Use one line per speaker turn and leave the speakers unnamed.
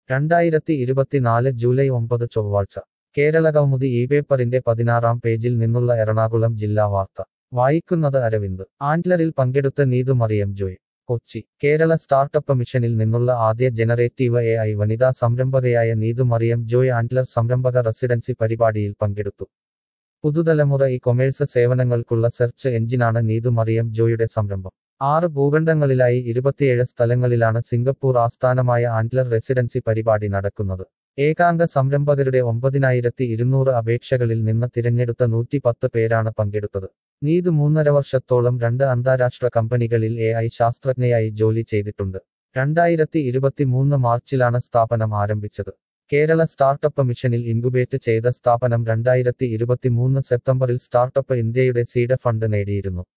രണ്ടായിരത്തി ഇരുപത്തിനാല് ജൂലൈ ഒമ്പത് ചൊവ്വാഴ്ച കേരളകൗമുദി ഈ പേപ്പറിന്റെ പതിനാറാം പേജിൽ നിന്നുള്ള എറണാകുളം ജില്ലാ വാർത്ത വായിക്കുന്നത് അരവിന്ദ് ആൻഡ്ലറിൽ പങ്കെടുത്ത നീതു മറിയം ജോയ് കൊച്ചി കേരള സ്റ്റാർട്ടപ്പ് മിഷനിൽ നിന്നുള്ള ആദ്യ ജനറേറ്റീവ് എ ഐ വനിതാ സംരംഭകയായ നീതു മറിയം ജോയ് ആൻഡ്ലർ സംരംഭക റെസിഡൻസി പരിപാടിയിൽ പങ്കെടുത്തു പുതുതലമുറ ഇ കൊമേഴ്സ് സേവനങ്ങൾക്കുള്ള സെർച്ച് എഞ്ചിനാണ് നീതു മറിയം ജോയുടെ സംരംഭം ആറ് ഭൂഖണ്ഡങ്ങളിലായി ഇരുപത്തിയേഴ് സ്ഥലങ്ങളിലാണ് സിംഗപ്പൂർ ആസ്ഥാനമായ ആൻഡ്ലർ റെസിഡൻസി പരിപാടി നടക്കുന്നത് ഏകാംഗ സംരംഭകരുടെ ഒമ്പതിനായിരത്തി ഇരുന്നൂറ് അപേക്ഷകളിൽ നിന്ന് തിരഞ്ഞെടുത്ത നൂറ്റി പത്ത് പേരാണ് പങ്കെടുത്തത് നീതു മൂന്നര വർഷത്തോളം രണ്ട് അന്താരാഷ്ട്ര കമ്പനികളിൽ എ ഐ ശാസ്ത്രജ്ഞയായി ജോലി ചെയ്തിട്ടുണ്ട് രണ്ടായിരത്തി ഇരുപത്തിമൂന്ന് മാർച്ചിലാണ് സ്ഥാപനം ആരംഭിച്ചത് കേരള സ്റ്റാർട്ടപ്പ് മിഷനിൽ ഇൻകുബേറ്റ് ചെയ്ത സ്ഥാപനം രണ്ടായിരത്തി ഇരുപത്തിമൂന്ന് സെപ്റ്റംബറിൽ സ്റ്റാർട്ടപ്പ് ഇന്ത്യയുടെ സീഡ് ഫണ്ട് നേടിയിരുന്നു